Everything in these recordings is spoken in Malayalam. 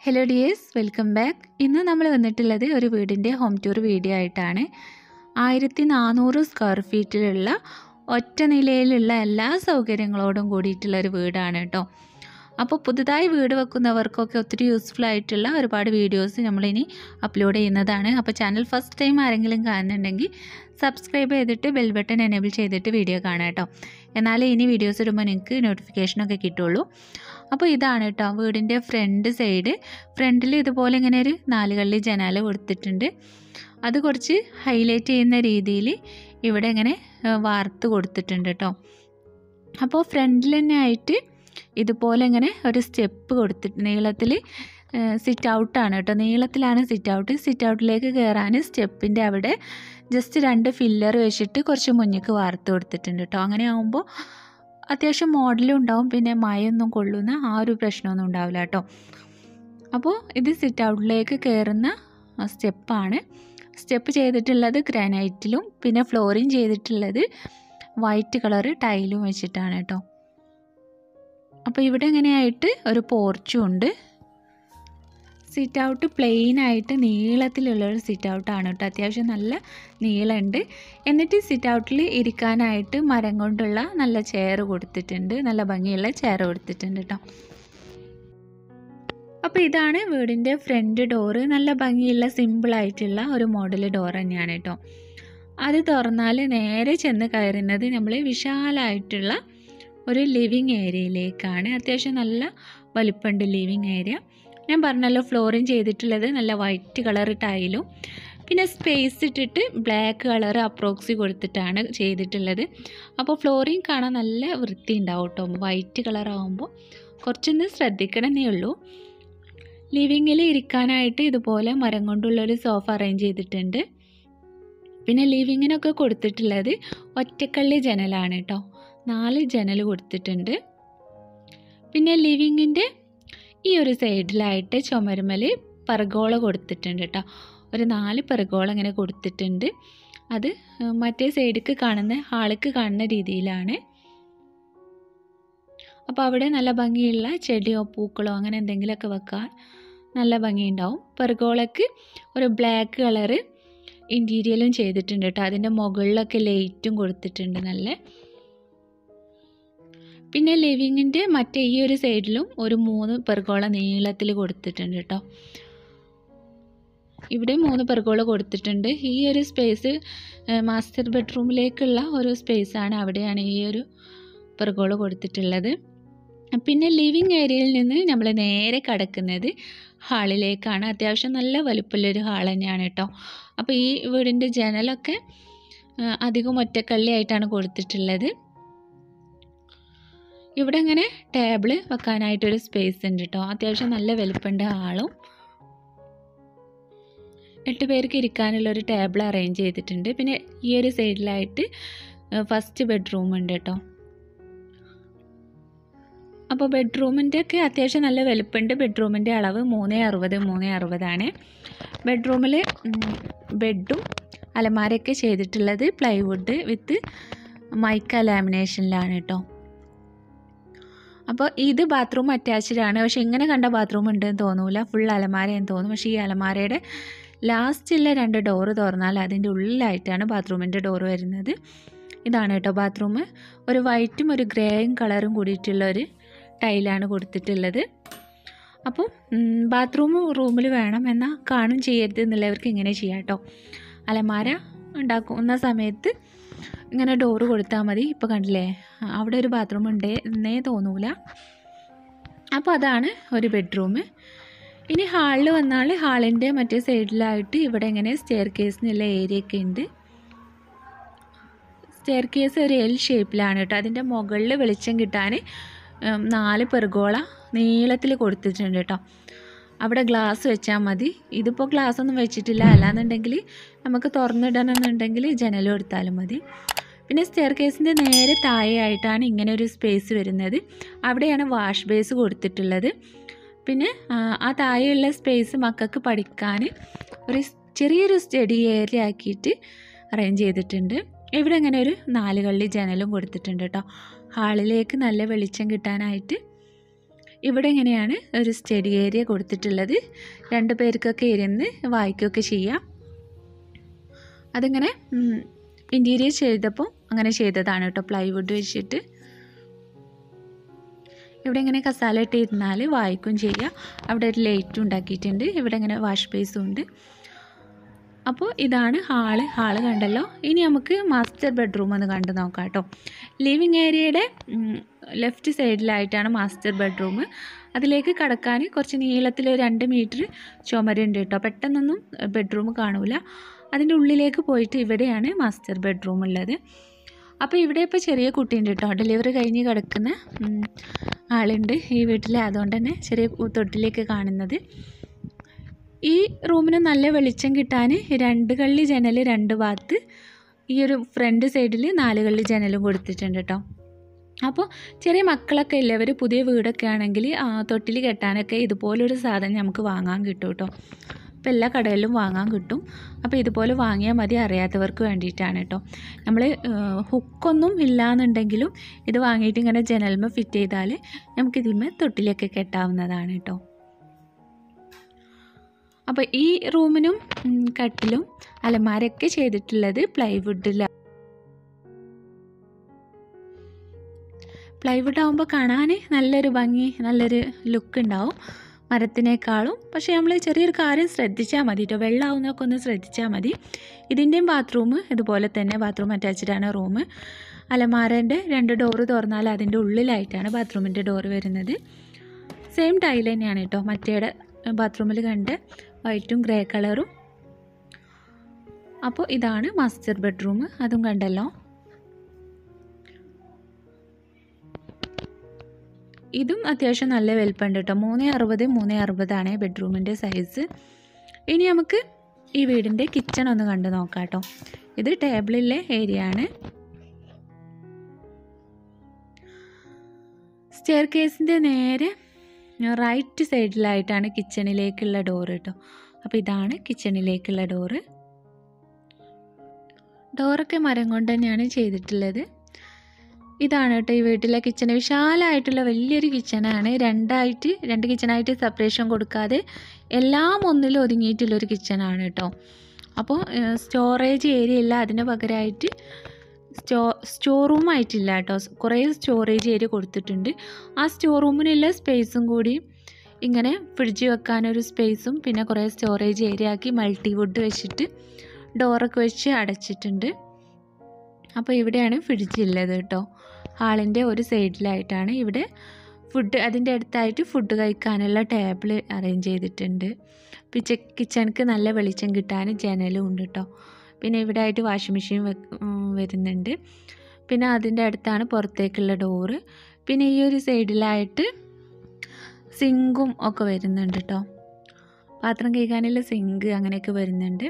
ഹലോ ഡിയേഴ്സ് വെൽക്കം ബാക്ക് ഇന്ന് നമ്മൾ വന്നിട്ടുള്ളത് ഒരു വീടിൻ്റെ ഹോം ടൂർ വീഡിയോ ആയിട്ടാണ് ആയിരത്തി നാനൂറ് സ്ക്വയർ ഫീറ്റിലുള്ള ഒറ്റ നിലയിലുള്ള എല്ലാ സൗകര്യങ്ങളോടും കൂടിയിട്ടുള്ള ഒരു വീടാണ് കേട്ടോ അപ്പോൾ പുതുതായി വീട് വെക്കുന്നവർക്കൊക്കെ ഒത്തിരി യൂസ്ഫുൾ ആയിട്ടുള്ള ഒരുപാട് വീഡിയോസ് നമ്മളിനി അപ്ലോഡ് ചെയ്യുന്നതാണ് അപ്പോൾ ചാനൽ ഫസ്റ്റ് ടൈം ആരെങ്കിലും കാണുന്നുണ്ടെങ്കിൽ സബ്സ്ക്രൈബ് ചെയ്തിട്ട് ബെൽ ബട്ടൺ എനേബിൾ ചെയ്തിട്ട് വീഡിയോ കാണാം കേട്ടോ എന്നാലേ ഇനി വീഡിയോസ് ഇടുമ്പോൾ നിങ്ങൾക്ക് നോട്ടിഫിക്കേഷനൊക്കെ കിട്ടുള്ളൂ അപ്പോൾ ഇതാണ് കേട്ടോ വീടിൻ്റെ ഫ്രണ്ട് സൈഡ് ഫ്രണ്ടിൽ ഇതുപോലെ ഇങ്ങനെ ഒരു നാല് കള്ളി ജനാല കൊടുത്തിട്ടുണ്ട് അത് കുറച്ച് ഹൈലൈറ്റ് ചെയ്യുന്ന രീതിയിൽ ഇവിടെ ഇങ്ങനെ ഏഹ്, വാർത്ത് കൊടുത്തിട്ടുണ്ട് കേട്ടോ അപ്പോൾ ഫ്രണ്ടിൽ തന്നെ ആയിട്ട് ഇതുപോലെ ഇങ്ങനെ ഒരു സ്റ്റെപ്പ് കൊടുത്തിട്ട് നീളത്തിൽ സിറ്റ് ഔട്ടാണ് കേട്ടോ നീളത്തിലാണ് സിറ്റ് ഔട്ട് സിറ്റ് ഔട്ടിലേക്ക് കയറാൻ സ്റ്റെപ്പിൻ്റെ അവിടെ ജസ്റ്റ് രണ്ട് ഫില്ലർ വെച്ചിട്ട് കുറച്ച് മുന്നിക്ക് വാർത്ത് കൊടുത്തിട്ടുണ്ട് കേട്ടോ അങ്ങനെ ആകുമ്പോൾ അത്യാവശ്യം മോഡലും ഉണ്ടാവും പിന്നെ മയൊന്നും കൊള്ളുന്ന ആ ഒരു പ്രശ്നമൊന്നും ഉണ്ടാവില്ല കേട്ടോ അപ്പോൾ ഇത് സിറ്റ് ഔട്ടിലേക്ക് കയറുന്ന സ്റ്റെപ്പാണ് സ്റ്റെപ്പ് ചെയ്തിട്ടുള്ളത് ഗ്രാനൈറ്റിലും പിന്നെ ഫ്ലോറിങ് ചെയ്തിട്ടുള്ളത് വൈറ്റ് കളർ ടൈലും വെച്ചിട്ടാണ് കേട്ടോ അപ്പോൾ ഇവിടെ ഇങ്ങനെയായിട്ട് ഒരു പോർച്ചും ഉണ്ട് സിറ്റ് ഔട്ട് പ്ലെയിൻ ആയിട്ട് നീളത്തിലുള്ള ഒരു സിറ്റ് ഔട്ടാണ് കേട്ടോ അത്യാവശ്യം നല്ല നീളമുണ്ട് എന്നിട്ട് സിറ്റ് ഔട്ടിൽ ഇരിക്കാനായിട്ട് മരം കൊണ്ടുള്ള നല്ല ചെയർ കൊടുത്തിട്ടുണ്ട് നല്ല ഭംഗിയുള്ള ചെയർ കൊടുത്തിട്ടുണ്ട് കേട്ടോ അപ്പോൾ ഇതാണ് വീടിൻ്റെ ഫ്രണ്ട് ഡോറ് നല്ല ഭംഗിയുള്ള സിമ്പിളായിട്ടുള്ള ഒരു മോഡൽ ഡോർ തന്നെയാണ് കേട്ടോ അത് തുറന്നാൽ നേരെ ചെന്ന് കയറുന്നത് നമ്മൾ വിശാലമായിട്ടുള്ള ഒരു ലിവിങ് ഏരിയയിലേക്കാണ് അത്യാവശ്യം നല്ല വലിപ്പമുണ്ട് ലിവിങ് ഏരിയ ഞാൻ പറഞ്ഞല്ലോ ഫ്ലോറിങ് ചെയ്തിട്ടുള്ളത് നല്ല വൈറ്റ് കളർ ടൈലും പിന്നെ സ്പേസ് ഇട്ടിട്ട് ബ്ലാക്ക് കളർ അപ്രോക്സി കൊടുത്തിട്ടാണ് ചെയ്തിട്ടുള്ളത് അപ്പോൾ ഫ്ലോറിങ് കാണാൻ നല്ല വൃത്തി ഉണ്ടാവും കേട്ടോ വൈറ്റ് കളർ ആകുമ്പോൾ കുറച്ചൊന്ന് ശ്രദ്ധിക്കണമെന്നേ ഉള്ളൂ ലിവിങ്ങിൽ ഇരിക്കാനായിട്ട് ഇതുപോലെ മരം കൊണ്ടുള്ളൊരു സോഫ അറേഞ്ച് ചെയ്തിട്ടുണ്ട് പിന്നെ ലിവിങ്ങിനൊക്കെ കൊടുത്തിട്ടുള്ളത് ഒറ്റക്കള്ളി ജനലാണ് കേട്ടോ നാല് ജനൽ കൊടുത്തിട്ടുണ്ട് പിന്നെ ലിവിങ്ങിൻ്റെ ഈ ഒരു സൈഡിലായിട്ട് ചുമരുമൽ പെർഗോള കൊടുത്തിട്ടുണ്ട് കേട്ടോ ഒരു നാല് പെർഗോള ഇങ്ങനെ കൊടുത്തിട്ടുണ്ട് അത് ഏഹ്, മറ്റേ സൈഡിക്ക് കാണുന്ന ഹാളിക്ക് കാണുന്ന രീതിയിലാണ് അപ്പോൾ അവിടെ നല്ല ഭംഗിയുള്ള ചെടിയോ പൂക്കളോ അങ്ങനെ എന്തെങ്കിലുമൊക്കെ വെക്കാൻ നല്ല ഭംഗിയുണ്ടാവും പെർഗോളക്ക് ഒരു ബ്ലാക്ക് കളറ് ഇൻറ്റീരിയലും ചെയ്തിട്ടുണ്ട് കേട്ടോ അതിൻ്റെ മുകളിലൊക്കെ ലൈറ്റും കൊടുത്തിട്ടുണ്ട് നല്ല പിന്നെ ലിവിങ്ങിൻ്റെ മറ്റേ ഈ ഒരു സൈഡിലും ഒരു മൂന്ന് പെർഗോള നീളത്തിൽ കൊടുത്തിട്ടുണ്ട് കേട്ടോ ഇവിടെ മൂന്ന് പെർഗോള കൊടുത്തിട്ടുണ്ട് ഈ ഒരു സ്പേസ് മാസ്റ്റർ ബെഡ്റൂമിലേക്കുള്ള ഒരു സ്പേസാണ് അവിടെയാണ് ഈ ഒരു പെർഗോള കൊടുത്തിട്ടുള്ളത് പിന്നെ ലിവിങ് ഏരിയയിൽ നിന്ന് നമ്മൾ നേരെ കടക്കുന്നത് ഹാളിലേക്കാണ് അത്യാവശ്യം നല്ല വലുപ്പമുള്ളൊരു ഹാൾ തന്നെയാണ് കേട്ടോ അപ്പോൾ ഈ വീടിൻ്റെ ജനലൊക്കെ ആ, അധികം ഒറ്റക്കള്ളി ആയിട്ടാണ് കൊടുത്തിട്ടുള്ളത് ഇവിടെ ഇങ്ങനെ ടേബിള് വെക്കാനായിട്ടൊരു സ്പേസ് ഉണ്ട് കേട്ടോ അത്യാവശ്യം നല്ല വലുപ്പമുണ്ട് ഹാളും എട്ട് പേർക്ക് ഇരിക്കാനുള്ള ഒരു ടേബിൾ അറേഞ്ച് ചെയ്തിട്ടുണ്ട് പിന്നെ ഈ ഒരു സൈഡിലായിട്ട് ഫസ്റ്റ് ബെഡ്റൂം ഉണ്ട് കേട്ടോ അപ്പോൾ ബെഡ്റൂമിൻ്റെ ഒക്കെ അത്യാവശ്യം നല്ല വലുപ്പമുണ്ട് ബെഡ്റൂമിൻ്റെ അളവ് മൂന്ന് അറുപത് മൂന്ന് അറുപതാണ് ബെഡ്റൂമിൽ ബെഡും അലമാരയൊക്കെ ചെയ്തിട്ടുള്ളത് പ്ലൈവുഡ് വിത്ത് മൈക്ക ലാമിനേഷനിലാണ് കേട്ടോ അപ്പോൾ ഇത് ബാത്റൂം അറ്റാച്ച്ഡ് ആണ് പക്ഷേ ഇങ്ങനെ കണ്ട ബാത്റൂം ഉണ്ടെന്ന് തോന്നൂല ഫുൾ അലമാരയെന്ന് തോന്നും പക്ഷേ ഈ അലമാരയുടെ ലാസ്റ്റുള്ള രണ്ട് ഡോറ് തുറന്നാൽ അതിൻ്റെ ഉള്ളിലായിട്ടാണ് ബാത്റൂമിൻ്റെ ഡോറ് വരുന്നത് ഇതാണ് കേട്ടോ ബാത്റൂം ഒരു വൈറ്റും ഒരു ഗ്രേയും കളറും കൂടിയിട്ടുള്ള ഒരു ടൈലാണ് കൊടുത്തിട്ടുള്ളത് അപ്പോൾ ബാത്റൂം റൂമിൽ വേണം എന്നാൽ കാണും ചെയ്യരുത് എന്നുള്ളവർക്ക് ഇങ്ങനെ ചെയ്യാം കേട്ടോ അലമാര ഉണ്ടാക്കുന്ന സമയത്ത് ഇങ്ങനെ ഡോറ് കൊടുത്താൽ മതി ഇപ്പോൾ കണ്ടില്ലേ അവിടെ ഒരു ബാത്റൂം ഉണ്ട് എന്നേ തോന്നൂല അപ്പോൾ അതാണ് ഒരു ബെഡ്റൂം ഇനി ഹാളിൽ വന്നാൽ ഹാളിൻ്റെ മറ്റേ സൈഡിലായിട്ട് ഇവിടെ ഇങ്ങനെ സ്റ്റെയർ കേസിനുള്ള ഏരിയ ഒക്കെ ഉണ്ട് സ്റ്റെയർ കേസ് ഒരു എൽ ഷേപ്പിലാണ് കേട്ടോ അതിൻ്റെ മുകളിൽ വെളിച്ചം കിട്ടാൻ ഉം, നാല് പെർഗോള നീളത്തിൽ കൊടുത്തിട്ടുണ്ട് കേട്ടോ അവിടെ ഗ്ലാസ് വെച്ചാൽ മതി ഇതിപ്പോൾ ഗ്ലാസ് ഒന്നും വെച്ചിട്ടില്ല അല്ലാന്നുണ്ടെങ്കിൽ നമുക്ക് തുറന്നിടണമെന്നുണ്ടെങ്കിൽ ജനൽ കൊടുത്താലും മതി പിന്നെ സ്റ്റെയർ കേസിൻ്റെ നേരെ താഴെയായിട്ടാണ് ഇങ്ങനെ ഒരു സ്പേസ് വരുന്നത് അവിടെയാണ് വാഷ് ബേസ് കൊടുത്തിട്ടുള്ളത് പിന്നെ ആ, ആ താഴെയുള്ള സ്പേസ് മക്കൾക്ക് പഠിക്കാൻ ഒരു ചെറിയൊരു സ്റ്റഡി ഏരിയ ആക്കിയിട്ട് അറേഞ്ച് ചെയ്തിട്ടുണ്ട് ഇവിടെ ഇങ്ങനെ ഒരു നാല് കള്ളി ജനലും കൊടുത്തിട്ടുണ്ട് കേട്ടോ ഹാളിലേക്ക് നല്ല വെളിച്ചം കിട്ടാനായിട്ട് ഇവിടെ ഇങ്ങനെയാണ് ഒരു സ്റ്റഡി ഏരിയ കൊടുത്തിട്ടുള്ളത് രണ്ട് പേർക്കൊക്കെ ഇരുന്ന് വായിക്കുകയൊക്കെ ചെയ്യാം അതിങ്ങനെ ഇൻറ്റീരിയർ ചെയ്തപ്പോൾ അങ്ങനെ ചെയ്തതാണ് കേട്ടോ പ്ലൈവുഡ് വെച്ചിട്ട് ഇവിടെ ഇങ്ങനെ കസാല ഇട്ട് ഇരുന്നാൽ വായിക്കും ചെയ്യാം അവിടെ ഒരു ലൈറ്റും ഉണ്ടാക്കിയിട്ടുണ്ട് ഇവിടെ ഇങ്ങനെ വാഷ് ബേസും ഉണ്ട് അപ്പോൾ ഇതാണ് ഹാള് ഹാള് കണ്ടല്ലോ ഇനി നമുക്ക് മാസ്റ്റർ ബെഡ്റൂം ഒന്ന് കണ്ടു നോക്കാം കേട്ടോ ലിവിങ് ഏരിയയുടെ ലെഫ്റ്റ് സൈഡിലായിട്ടാണ് മാസ്റ്റർ ബെഡ്റൂം അതിലേക്ക് കടക്കാൻ കുറച്ച് നീളത്തിൽ ഒരു രണ്ട് മീറ്റർ ചുമരുണ്ട് കേട്ടോ പെട്ടെന്നൊന്നും ബെഡ്റൂം കാണൂല അതിൻ്റെ ഉള്ളിലേക്ക് പോയിട്ട് ഇവിടെയാണ് മാസ്റ്റർ ബെഡ്റൂം ഉള്ളത് അപ്പോൾ ഇവിടെ ഇപ്പോൾ ചെറിയ കുട്ടിയുണ്ട് കേട്ടോ ഡെലിവറി കഴിഞ്ഞ് കിടക്കുന്ന ഉം, ആളുണ്ട് ഈ വീട്ടിൽ അതുകൊണ്ട് തന്നെ ചെറിയ കു- തൊട്ടിലേക്ക് കാണുന്നത് ഈ റൂമിന് നല്ല വെളിച്ചം കിട്ടാൻ രണ്ട് കള്ളി ജനൽ രണ്ട് ഭാഗത്ത് ഈ ഒരു ഫ്രണ്ട് സൈഡിൽ നാല് കള്ളി ജനലും കൊടുത്തിട്ടുണ്ട് കേട്ടോ അപ്പോൾ ചെറിയ മക്കളൊക്കെ ഇല്ലേ അവർ പുതിയ വീടൊക്കെ ആണെങ്കിൽ തൊട്ടിൽ കെട്ടാനൊക്കെ ഇതുപോലൊരു സാധനം നമുക്ക് വാങ്ങാൻ കിട്ടും കേട്ടോ അപ്പോൾ എല്ലാ കടകളിലും വാങ്ങാൻ കിട്ടും അപ്പോൾ ഇതുപോലെ വാങ്ങിയാൽ മതി അറിയാത്തവർക്ക് വേണ്ടിയിട്ടാണ് കേട്ടോ നമ്മൾ ഹുക്കൊന്നും ഇല്ലാന്നുണ്ടെങ്കിലും ഇത് വാങ്ങിയിട്ട് ഇങ്ങനെ ജനൽമ ഫിറ്റ് ചെയ്താൽ നമുക്ക് ഇതിന്മേ തൊട്ടിലൊക്കെ കെട്ടാവുന്നതാണ് കേട്ടോ അപ്പോൾ ഈ റൂമിനും ഉം, കട്ടിലും അലമാരയൊക്കെ ചെയ്തിട്ടുള്ളത് പ്ലൈവുഡിലാണ് പ്ലൈവുഡ് ആകുമ്പോൾ കാണാൻ നല്ലൊരു ഭംഗി നല്ലൊരു ലുക്ക് ഉണ്ടാവും മരത്തിനേക്കാളും പക്ഷേ നമ്മൾ ചെറിയൊരു കാര്യം ശ്രദ്ധിച്ചാൽ മതി കേട്ടോ വെള്ളമാവുന്നതൊക്കെ ഒന്ന് ശ്രദ്ധിച്ചാൽ മതി ഇതിൻ്റെയും ബാത്റൂം ഇതുപോലെ തന്നെ ബാത്റൂം അറ്റാച്ച്ഡാണ് റൂം അലമാരൻ്റെ രണ്ട് ഡോറ് തുറന്നാൽ അതിൻ്റെ ഉള്ളിലായിട്ടാണ് ബാത്റൂമിൻ്റെ ഡോറ് വരുന്നത് സെയിം ടൈൽ തന്നെയാണ് കേട്ടോ മറ്റേടെ ബാത്റൂമിൽ കണ്ട വൈറ്റും ഗ്രേ കളറും അപ്പോൾ ഇതാണ് മാസ്റ്റർ ബെഡ്റൂം അതും കണ്ടല്ലോ ഇതും അത്യാവശ്യം നല്ല വലുപ്പമുണ്ട് കേട്ടോ മൂന്ന് അറുപത് മൂന്ന് അറുപതാണ് ബെഡ്റൂമിൻ്റെ സൈസ് ഇനി നമുക്ക് ഈ വീടിൻ്റെ കിച്ചൺ ഒന്ന് കണ്ടു നോക്കാം കേട്ടോ ഇത് ടേബിളിലെ ഏരിയ ആണ് സ്റ്റെയർ കേസിൻ്റെ നേരെ റൈറ്റ് സൈഡിലായിട്ടാണ് കിച്ചണിലേക്കുള്ള ഡോറ് കേട്ടോ അപ്പോൾ ഇതാണ് കിച്ചണിലേക്കുള്ള ഡോറ് ഡോറൊക്കെ മരം കൊണ്ട് തന്നെയാണ് ചെയ്തിട്ടുള്ളത് ഇതാണ് കേട്ടോ ഈ വീട്ടിലെ കിച്ചൺ വിശാലമായിട്ടുള്ള വലിയൊരു കിച്ചണാണ് രണ്ടായിട്ട് രണ്ട് കിച്ചണായിട്ട് സെപ്പറേഷൻ കൊടുക്കാതെ എല്ലാം ഒന്നിലും ഒതുങ്ങിയിട്ടുള്ളൊരു കിച്ചണാണ് കേട്ടോ അപ്പോൾ സ്റ്റോറേജ് ഏരിയ ഇല്ല അതിന് പകരമായിട്ട് സ്റ്റോ സ്റ്റോർ റൂം ആയിട്ടില്ല കേട്ടോ കുറേ സ്റ്റോറേജ് ഏരിയ കൊടുത്തിട്ടുണ്ട് ആ സ്റ്റോർ റൂമിനുള്ള സ്പേസും കൂടി ഇങ്ങനെ ഫ്രിഡ്ജ് വെക്കാനൊരു സ്പേസും പിന്നെ കുറേ സ്റ്റോറേജ് ഏരിയ ആക്കി മൾട്ടിവുഡ് വെച്ചിട്ട് ഡോറൊക്കെ വെച്ച് അടച്ചിട്ടുണ്ട് അപ്പോൾ ഇവിടെയാണ് ഫ്രിഡ്ജ് ഉള്ളത് കേട്ടോ ഹാളിൻ്റെ ഒരു സൈഡിലായിട്ടാണ് ഇവിടെ ഫുഡ് അതിൻ്റെ അടുത്തായിട്ട് ഫുഡ് കഴിക്കാനുള്ള ടേബിൾ അറേഞ്ച് ചെയ്തിട്ടുണ്ട് പിച്ച കിച്ചണിക്ക് നല്ല വെളിച്ചം കിട്ടാൻ ജനലും ഉണ്ട് കേട്ടോ പിന്നെ ഇവിടെ ആയിട്ട് വാഷിംഗ് മെഷീൻ വരുന്നുണ്ട് പിന്നെ അതിൻ്റെ അടുത്താണ് പുറത്തേക്കുള്ള ഡോറ് പിന്നെ ഈ ഒരു സൈഡിലായിട്ട് സിങ്കും ഒക്കെ വരുന്നുണ്ട് കേട്ടോ പാത്രം കഴുകാനുള്ള സിങ്ക് അങ്ങനെയൊക്കെ വരുന്നുണ്ട്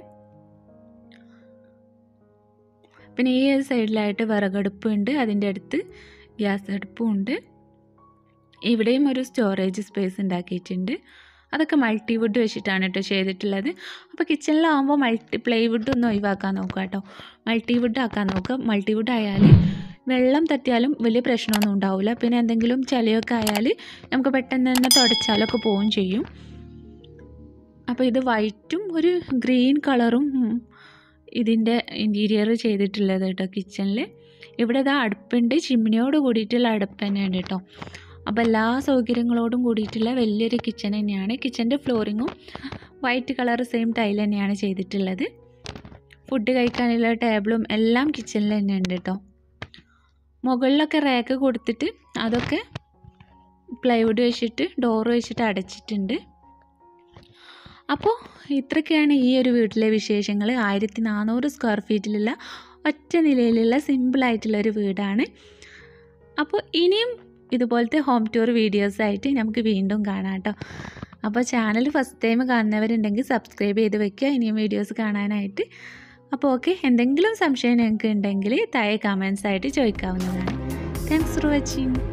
പിന്നെ ഈ ഒരു സൈഡിലായിട്ട് വിറകടുപ്പുണ്ട് അതിൻ്റെ അടുത്ത് ഗ്യാസ് അടുപ്പും ഉണ്ട് ഇവിടെയും ഒരു സ്റ്റോറേജ് സ്പേസ് ഉണ്ടാക്കിയിട്ടുണ്ട് അതൊക്കെ മൾട്ടിവുഡ് വെച്ചിട്ടാണ് കേട്ടോ ചെയ്തിട്ടുള്ളത് അപ്പോൾ കിച്ചണിലാവുമ്പോൾ മൾട്ടി പ്ലൈവുഡ് ഒന്ന് ഒഴിവാക്കാൻ നോക്കുക കേട്ടോ മൾട്ടിവുഡ് ആക്കാൻ നോക്കുക മൾട്ടിവുഡ് ആയാൽ വെള്ളം തട്ടിയാലും വലിയ പ്രശ്നമൊന്നും ഉണ്ടാവില്ല പിന്നെ എന്തെങ്കിലും ചളിയൊക്കെ ആയാൽ നമുക്ക് പെട്ടെന്ന് തന്നെ തുടച്ചാലൊക്കെ പോവുകയും ചെയ്യും അപ്പോൾ ഇത് വൈറ്റും ഒരു ഗ്രീൻ കളറും ഉം, ഇതിൻ്റെ ഇൻറ്റീരിയർ ചെയ്തിട്ടുള്ളത് കേട്ടോ കിച്ചണിൽ ഇവിടെ ഇതാ അടുപ്പുണ്ട് ചിമ്മിനിയോട് കൂടിയിട്ടുള്ള അടുപ്പ് തന്നെയുണ്ട് കേട്ടോ അപ്പോൾ എല്ലാ സൗകര്യങ്ങളോടും കൂടിയിട്ടുള്ള വലിയൊരു കിച്ചൺ തന്നെയാണ് കിച്ചൻ്റെ ഫ്ലോറിങ്ങും വൈറ്റ് കളർ സെയിം ടൈൽ തന്നെയാണ് ചെയ്തിട്ടുള്ളത് ഫുഡ് കഴിക്കാനുള്ള ടേബിളും എല്ലാം കിച്ചണിൽ തന്നെ ഉണ്ട് കേട്ടോ മുകളിലൊക്കെ റാക്ക് കൊടുത്തിട്ട് അതൊക്കെ പ്ലൈവുഡ് വെച്ചിട്ട് ഡോറ് വെച്ചിട്ട് അടച്ചിട്ടുണ്ട് അപ്പോൾ ഇത്രയൊക്കെയാണ് ഈ ഒരു വീട്ടിലെ വിശേഷങ്ങൾ ആയിരത്തി നാനൂറ് സ്ക്വയർ ഫീറ്റിലുള്ള ഒറ്റ നിലയിലുള്ള സിമ്പിളായിട്ടുള്ള ഒരു വീടാണ് അപ്പോൾ ഇനിയും ഇതുപോലത്തെ ഹോം ടൂർ വീഡിയോസായിട്ട് നമുക്ക് വീണ്ടും കാണാം കേട്ടോ അപ്പോൾ ചാനൽ ഫസ്റ്റ് ടൈം കാണുന്നവരുണ്ടെങ്കിൽ സബ്സ്ക്രൈബ് ചെയ്ത് വെക്കുക ഇനിയും വീഡിയോസ് കാണാനായിട്ട് അപ്പോൾ ഓക്കെ എന്തെങ്കിലും സംശയം നിങ്ങൾക്ക് ഉണ്ടെങ്കിൽ താഴെ കമൻസ് ആയിട്ട് ചോദിക്കാവുന്നതാണ് താങ്ക്സ് ഫോർ വാച്ചിങ്